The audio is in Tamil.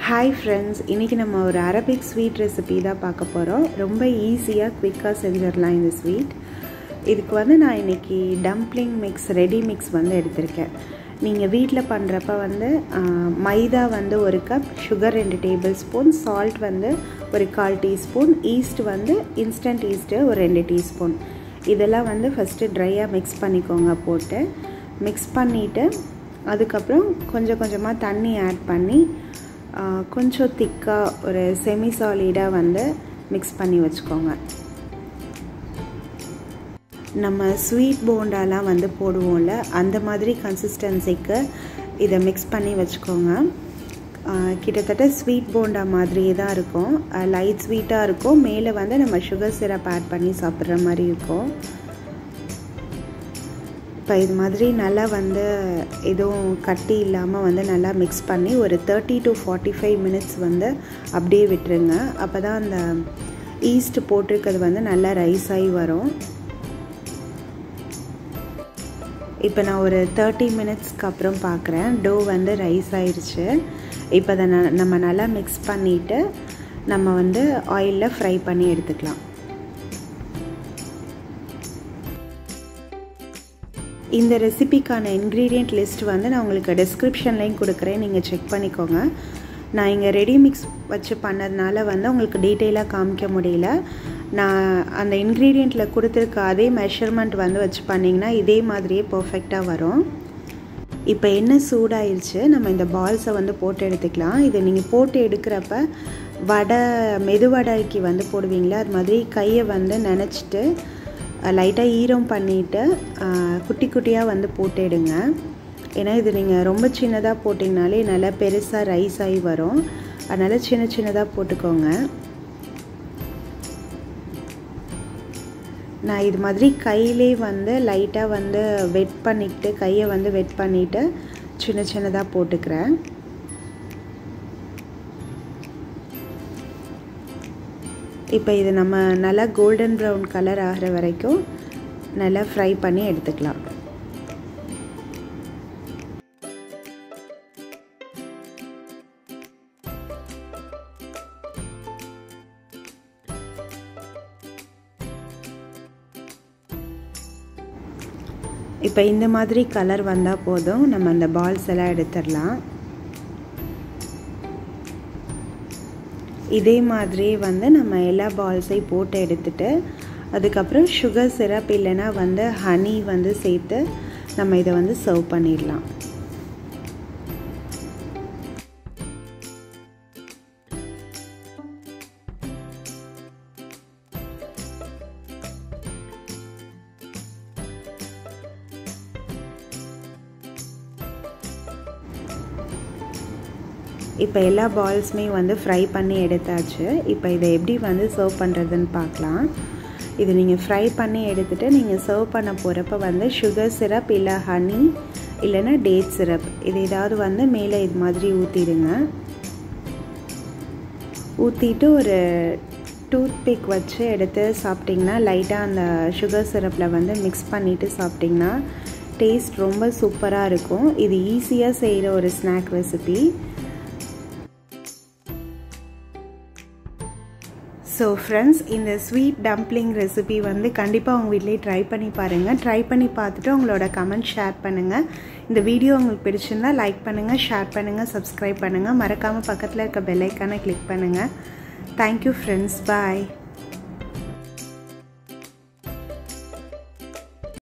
ஹாய் ஃப்ரெண்ட்ஸ் இன்றைக்கி நம்ம ஒரு அரபிக் ஸ்வீட் ரெசிபி தான் பார்க்க போகிறோம் ரொம்ப ஈஸியாக குவிக்காக செஞ்சிடலாம் இந்த ஸ்வீட் இதுக்கு வந்து நான் இன்றைக்கி டம்ப்ளிங் மிக்ஸ் ரெடி மிக்ஸ் வந்து எடுத்திருக்கேன் நீங்கள் வீட்டில் பண்ணுறப்ப வந்து மைதா வந்து ஒரு கப் சுகர் ரெண்டு டேபிள் ஸ்பூன் சால்ட் வந்து ஒரு கால் டீஸ்பூன் ஈஸ்ட் வந்து இன்ஸ்டன்ட் ஈஸ்ட்டு ஒரு ரெண்டு டீஸ்பூன் இதெல்லாம் வந்து ஃபஸ்ட்டு ட்ரையாக மிக்ஸ் பண்ணிக்கோங்க போட்டு மிக்ஸ் பண்ணிவிட்டு அதுக்கப்புறம் கொஞ்சம் கொஞ்சமாக தண்ணி ஆட் பண்ணி கொஞ்சம் திக்காக ஒரு செமி சாலிடாக வந்து மிக்ஸ் பண்ணி வச்சுக்கோங்க நம்ம ஸ்வீட் போண்டாலாம் வந்து போடுவோம்ல அந்த மாதிரி கன்சிஸ்டன்சிக்கு இதை மிக்ஸ் பண்ணி வச்சுக்கோங்க கிட்டத்தட்ட ஸ்வீட் போண்டா மாதிரியே தான் இருக்கும் லைட் ஸ்வீட்டாக இருக்கும் மேலே வந்து நம்ம சுகர் சிரப் ஆட் பண்ணி சாப்பிட்ற மாதிரி இருக்கும் இப்போ இது மாதிரி நல்லா வந்து எதுவும் கட்டி இல்லாமல் வந்து நல்லா மிக்ஸ் பண்ணி ஒரு thirty to forty five minutes வந்து அப்படியே விட்டுருங்க அப்போ தான் அந்த ஈஸ்ட் போட்டிருக்கிறது வந்து நல்லா ரைஸ் ஆகி வரும் இப்போ நான் ஒரு தேர்ட்டி மினிட்ஸ்க்கு அப்புறம் பார்க்குறேன் டோ வந்து ரைஸ் ஆயிடுச்சு இப்போ அதை நம்ம நல்லா மிக்ஸ் பண்ணிவிட்டு நம்ம வந்து ஆயிலில் ஃப்ரை பண்ணி எடுத்துக்கலாம் இந்த ரெசிபிக்கான இன்க்ரீடியண்ட் லிஸ்ட் வந்து நான் உங்களுக்கு டிஸ்கிரிப்ஷன்லேயும் கொடுக்குறேன் நீங்கள் செக் பண்ணிக்கோங்க நான் இங்கே ரெடி மிக்ஸ் வச்சு பண்ணதுனால வந்து உங்களுக்கு டீட்டெயிலாக காமிக்க முடியல நான் அந்த இன்க்ரீடியண்ட்டில் கொடுத்துருக்க அதே மெஷர்மெண்ட் வந்து வச்சு பண்ணிங்கன்னா இதே மாதிரியே பர்ஃபெக்டாக வரும் இப்போ என்ன சூடாயிருச்சு நம்ம இந்த பால்ஸை வந்து போட்டு எடுத்துக்கலாம் இதை நீங்கள் போட்டு எடுக்கிறப்ப வடை மெதுவடைக்கு வந்து போடுவீங்களா அது மாதிரி கையை வந்து நினச்சிட்டு லைட்டாக ஈரம் பண்ணிவிட்டு குட்டி குட்டியாக வந்து போட்டு எடுங்க ஏன்னா இது நீங்கள் ரொம்ப சின்னதாக போட்டிங்கனாலே நல்லா பெருசாக ரைஸ் ஆகி வரும் அதனால் சின்ன சின்னதாக போட்டுக்கோங்க நான் இது மாதிரி கையிலே வந்து லைட்டாக வந்து வெட் பண்ணிக்கிட்டு கையை வந்து வெட் பண்ணிவிட்டு சின்ன சின்னதாக போட்டுக்கிறேன் இப்போ இது நம்ம நல்லா கோல்டன் ப்ரௌன் கலர் ஆகிற வரைக்கும் நல்லா ஃப்ரை பண்ணி எடுத்துக்கலாம் இப்போ இந்த மாதிரி கலர் வந்தால் போதும் நம்ம அந்த பால்ஸ் எல்லாம் எடுத்துடலாம் இதே மாதிரி வந்து நம்ம எல்லா பால்ஸையும் போட்டு எடுத்துட்டு அதுக்கப்புறம் சுகர் சிரப் இல்லைன்னா வந்து ஹனி வந்து சேர்த்து நம்ம இதை வந்து சர்வ் பண்ணிடலாம் இப்போ எல்லா பால்ஸுமே வந்து ஃப்ரை பண்ணி எடுத்தாச்சு இப்போ இதை எப்படி வந்து சர்வ் பண்ணுறதுன்னு பார்க்கலாம் இது நீங்கள் ஃப்ரை பண்ணி எடுத்துகிட்டு நீங்கள் சர்வ் பண்ண போகிறப்ப வந்து சுகர் சிரப் இல்லை ஹனி இல்லைன்னா டேட் சிரப் இது ஏதாவது வந்து மேலே இது மாதிரி ஊற்றிடுங்க ஊற்றிட்டு ஒரு டூத் பிக் வச்சு எடுத்து சாப்பிட்டிங்கன்னா லைட்டாக அந்த சுகர் சிரப்பில் வந்து மிக்ஸ் பண்ணிவிட்டு சாப்பிட்டிங்கன்னா டேஸ்ட் ரொம்ப சூப்பராக இருக்கும் இது ஈஸியாக செய்கிற ஒரு ஸ்நாக் ரெசிபி ஸோ ஃப்ரெண்ட்ஸ் இந்த ஸ்வீட் டம்ப்ளிங் ரெசிபி வந்து கண்டிப்பாக உங்கள் வீட்லேயே ட்ரை பண்ணி பாருங்கள் ட்ரை பண்ணி பார்த்துட்டு உங்களோட கமெண்ட் ஷேர் பண்ணுங்கள் இந்த வீடியோ உங்களுக்கு பிடிச்சிருந்தா லைக் பண்ணுங்கள் ஷேர் பண்ணுங்கள் சப்ஸ்கிரைப் பண்ணுங்கள் மறக்காமல் பக்கத்தில் இருக்க பெல்லைக்கானை கிளிக் பண்ணுங்கள் தேங்க்யூ ஃப்ரெண்ட்ஸ் பாய்